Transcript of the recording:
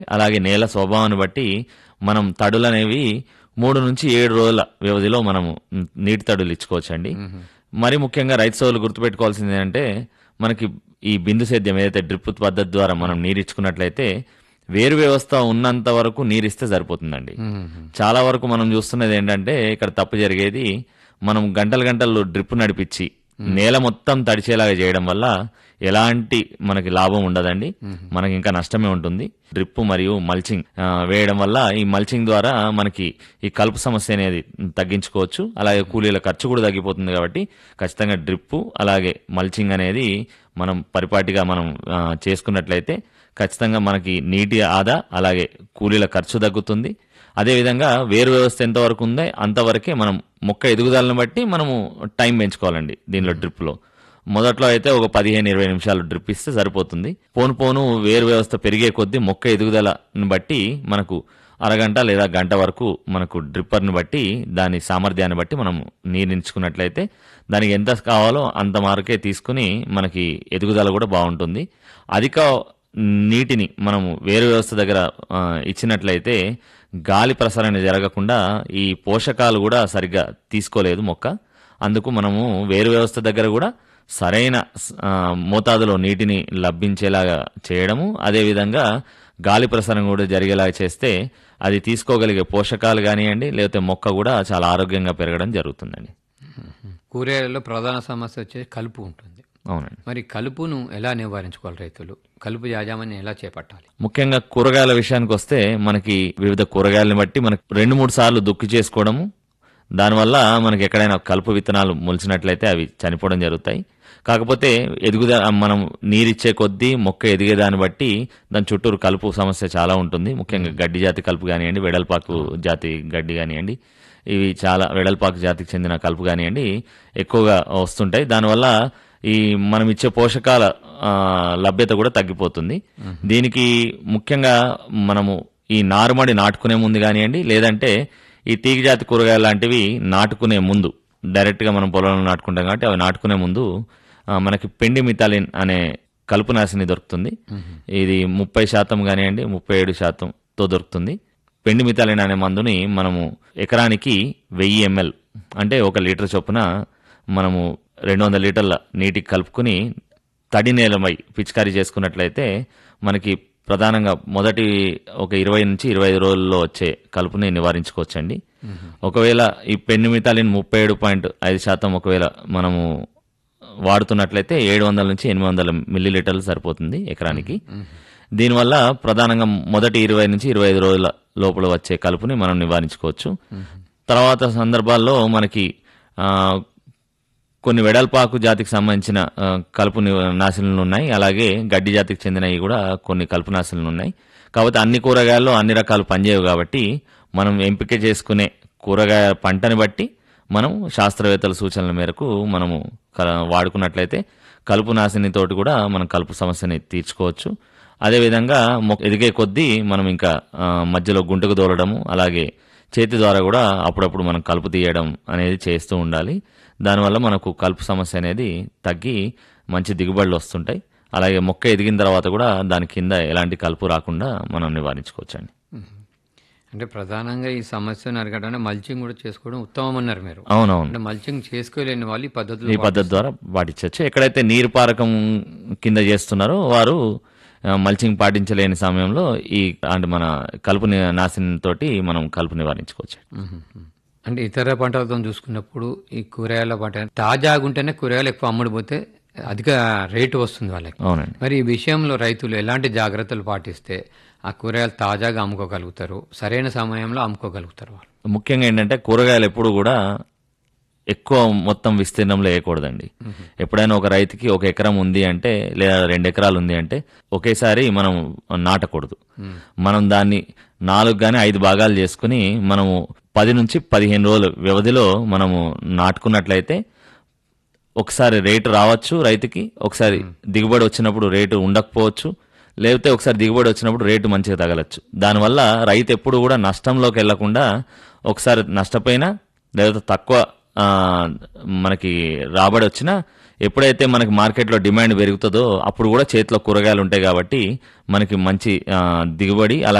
అలాగే నేల స్వభావాన్ని బట్టి మనం తడులు అనేవి మూడు నుంచి ఏడు రోజుల వ్యవధిలో మనము నీటి తడులు ఇచ్చుకోవచ్చండి మరి ముఖ్యంగా రైతు సోదరులు గుర్తుపెట్టుకోవాల్సింది ఏంటంటే మనకి ఈ బిందు సేద్యం ఏదైతే డ్రిప్ పద్ధతి ద్వారా మనం నీరు ఇచ్చుకున్నట్లయితే వేరు వ్యవస్థ ఉన్నంత వరకు నీరు ఇస్తే సరిపోతుందండి చాలా వరకు మనం చూస్తున్నది ఏంటంటే ఇక్కడ తప్పు జరిగేది మనం గంటలు గంటలు డ్రిప్ నడిపించి నేల మొత్తం తడిచేలాగా చేయడం వల్ల ఎలాంటి మనకి లాభం ఉండదండి మనకి ఇంకా నష్టమే ఉంటుంది డ్రిప్ మరియు మల్చింగ్ ఆ, వేయడం వల్ల ఈ మల్చింగ్ ద్వారా మనకి ఈ కలుపు సమస్య అనేది తగ్గించుకోవచ్చు అలాగే కూలీల ఖర్చు కూడా తగ్గిపోతుంది కాబట్టి ఖచ్చితంగా డ్రిప్ అలాగే మల్చింగ్ అనేది మనం పరిపాటిగా మనం ఆ, చేసుకున్నట్లయితే ఖచ్చితంగా మనకి నీటి ఆదా అలాగే కూలీల ఖర్చు తగ్గుతుంది అదేవిధంగా వేరు వ్యవస్థ ఎంతవరకు ఉందో అంతవరకే మనం మొక్క ఎదుగుదలను బట్టి మనము టైం పెంచుకోవాలండి దీనిలో డ్రిప్లో మొదట్లో అయితే ఒక పదిహేను ఇరవై నిమిషాలు డ్రిప్ ఇస్తే సరిపోతుంది పోను పోను వేరు వ్యవస్థ పెరిగే కొద్దీ మొక్క ఎదుగుదలను బట్టి మనకు అరగంట లేదా గంట వరకు మనకు డ్రిప్పర్ని బట్టి దాని సామర్థ్యాన్ని బట్టి మనం నీరించుకున్నట్లయితే దానికి ఎంత కావాలో అంత మార్కే తీసుకుని మనకి ఎదుగుదల కూడా బాగుంటుంది అధిక నీటిని మనము వేరు వ్యవస్థ దగ్గర ఆ, ఇచ్చినట్లయితే గాలి ప్రసరణ జరగకుండా ఈ పోషకాలు కూడా సరిగ్గా తీసుకోలేదు మొక్క అందుకు మనము వేరు వ్యవస్థ దగ్గర కూడా సరైన ఆ, మోతాదులో నీటిని లభించేలాగా చేయడము అదేవిధంగా గాలి ప్రసరణ కూడా జరిగేలాగా చేస్తే అది తీసుకోగలిగే పోషకాలు కానివ్వండి లేకపోతే మొక్క కూడా చాలా ఆరోగ్యంగా పెరగడం జరుగుతుందండి కూరగాయలలో ప్రధాన సమస్య వచ్చేసి కలుపు ఉంటుంది అవునండి మరి కలుపును ఎలా నివారించుకోవాలి రైతులు కలుపు యాజమాన్యం ఎలా చేపట్టాలి ముఖ్యంగా కూరగాయల విషయానికి వస్తే మనకి వివిధ కూరగాయలను బట్టి మనకి రెండు మూడు సార్లు దుక్కి చేసుకోవడము దానివల్ల మనకి ఎక్కడైనా కలుపు విత్తనాలు మొలిచినట్లయితే అవి చనిపోవడం జరుగుతాయి కాకపోతే ఎదుగుద మనం నీరిచ్చే కొద్దీ మొక్క ఎదిగేదాన్ని బట్టి దాని చుట్టూరు కలుపు సమస్య చాలా ఉంటుంది ముఖ్యంగా గడ్డి జాతి కలుపు కానివ్వండి వెడల్పాకు జాతి గడ్డి కానివ్వండి ఇవి చాలా వెడల్పాకు జాతికి చెందిన కలుపు కానివ్వండి ఎక్కువగా వస్తుంటాయి దానివల్ల ఈ మనం ఇచ్చే పోషకాల ఆ, లభ్యత కూడా తగ్గిపోతుంది దీనికి ముఖ్యంగా మనము ఈ నారుమడి నాటుకునే ముందు కానివ్వండి లేదంటే ఈ తీగ జాతి కూరగాయలు లాంటివి నాటుకునే ముందు డైరెక్ట్ గా మనం పొలంలో నాటుకుంటాం కాబట్టి అవి నాటుకునే ముందు ఆ, మనకి పెండి మితాలిన్ అనే కలుపు నాశిని దొరుకుతుంది ఇది ముప్పై శాతం కానివ్వండి ముప్పై ఏడు శాతంతో దొరుకుతుంది పెండి మితాలిన్ అనే మందుని మనము ఎకరానికి వెయ్యి ఎంఎల్ అంటే ఒక లీటర్ చొప్పున మనము రెండు వందల లీటర్ల నీటికి కలుపుకుని తడి నేలమై పిచికారీ చేసుకున్నట్లయితే మనకి ప్రధానంగా మొదటి ఒక ఇరవై నుంచి ఇరవై ఐదు రోజుల్లో వచ్చే కలుపుని నివారించుకోవచ్చండి ఒకవేళ ఈ పెన్ను మితాలిన్ ముప్పై ఏడు పాయింట్ ఐదు శాతం ఒకవేళ మనము వాడుతున్నట్లయితే ఏడు వందల నుంచి ఎనిమిది వందల మిల్లీ లీటర్లు సరిపోతుంది ఎకరానికి దీనివల్ల ప్రధానంగా మొదటి ఇరవై నుంచి ఇరవై ఐదు రోజుల లోపల వచ్చే కలుపుని మనం నివారించుకోవచ్చు తర్వాత సందర్భాల్లో మనకి ఆ, కొన్ని వెడల్పాకు జాతికి సంబంధించిన ఆ, కలుపు ని- నాశనలు ఉన్నాయి అలాగే గడ్డి జాతికి చెందినవి కూడా కొన్ని కలుపు నాశనలు ఉన్నాయి కాబట్టి అన్ని కూరగాయల్లో అన్ని రకాలు పనిచేయవు కాబట్టి మనం ఎంపిక చేసుకునే కూరగాయ పంటని బట్టి మనం శాస్త్రవేత్తల సూచనల మేరకు మనము క- వాడుకున్నట్లయితే కలుపు నాశనితోటి కూడా మనం కలుపు సమస్యని తీర్చుకోవచ్చు అదేవిధంగా మొక్క ఎదిగే కొద్దీ మనం ఇంకా ఆ, మధ్యలో గుంటకు దోలడము అలాగే చేతి ద్వారా కూడా అప్పుడప్పుడు మనం కలుపు తీయడం అనేది చేస్తూ ఉండాలి దానివల్ల మనకు కలుపు సమస్య అనేది తగ్గి మంచి దిగుబడులు వస్తుంటాయి అలాగే మొక్క ఎదిగిన తర్వాత కూడా దాని కింద ఎలాంటి కలుపు రాకుండా మనం నివారించుకోవచ్చండి అంటే ప్రధానంగా ఈ సమస్యను అరగడానికి మల్చింగ్ కూడా చేసుకోవడం ఉత్తమం అన్నారు మీరు అవునవును అంటే మల్చింగ్ చేసుకోలేని వాళ్ళు ఈ పద్ధతిలో ఈ పద్ధతి ద్వారా పాటించవచ్చు ఎక్కడైతే నీరు పారకం కింద చేస్తున్నారో వారు ఆ, మల్చింగ్ పాటించలేని సమయంలో ఈ అంటే మన కలుపు ని- నాశనం తోటి మనం కలుపు నివారించుకోవచ్చు మ్మ్. అంటే ఇతర పంటలతో చూసుకున్నప్పుడు ఈ కూరగాయల పంట తాజాగా ఉంటేనే కూరగాయలు ఎక్కువ అమ్ముడుపోతే అధిక రేటు వస్తుంది వాళ్ళకి అవునండి మరి ఈ విషయంలో రైతులు ఎలాంటి జాగ్రత్తలు పాటిస్తే ఆ కూరగాయలు తాజాగా అమ్ముకోగలుగుతారు సరైన సమయంలో అమ్ముకోగలుగుతారు వాళ్ళు ముఖ్యంగా ఏంటంటే కూరగాయలు ఎప్పుడు కూడా ఎక్కువ మొత్తం విస్తీర్ణంలో వేయకూడదండి ఎప్పుడైనా ఒక రైతుకి ఒక ఎకరం ఉంది అంటే లేదా రెండు ఎకరాలు ఉంది అంటే ఒకేసారి మనం నాటకూడదు మనం దాన్ని నాలుగు గాని ఐదు భాగాలు చేసుకుని మనము పది నుంచి పదిహేను రోజుల వ్యవధిలో మనము నాటుకున్నట్లయితే ఒకసారి రేటు రావచ్చు రైతుకి ఒకసారి దిగుబడి వచ్చినప్పుడు రేటు ఉండకపోవచ్చు లేకపోతే ఒకసారి దిగుబడి వచ్చినప్పుడు రేటు మంచిగా తగలచ్చు దానివల్ల రైతు ఎప్పుడు కూడా నష్టంలోకి వెళ్లకుండా ఒకసారి నష్టపోయినా లేకపోతే తక్కువ ఆ, మనకి రాబడి వచ్చినా ఎప్పుడైతే మనకి మార్కెట్లో డిమాండ్ పెరుగుతుందో అప్పుడు కూడా చేతిలో కూరగాయలు ఉంటాయి కాబట్టి మనకి మంచి ఆ, దిగుబడి అలా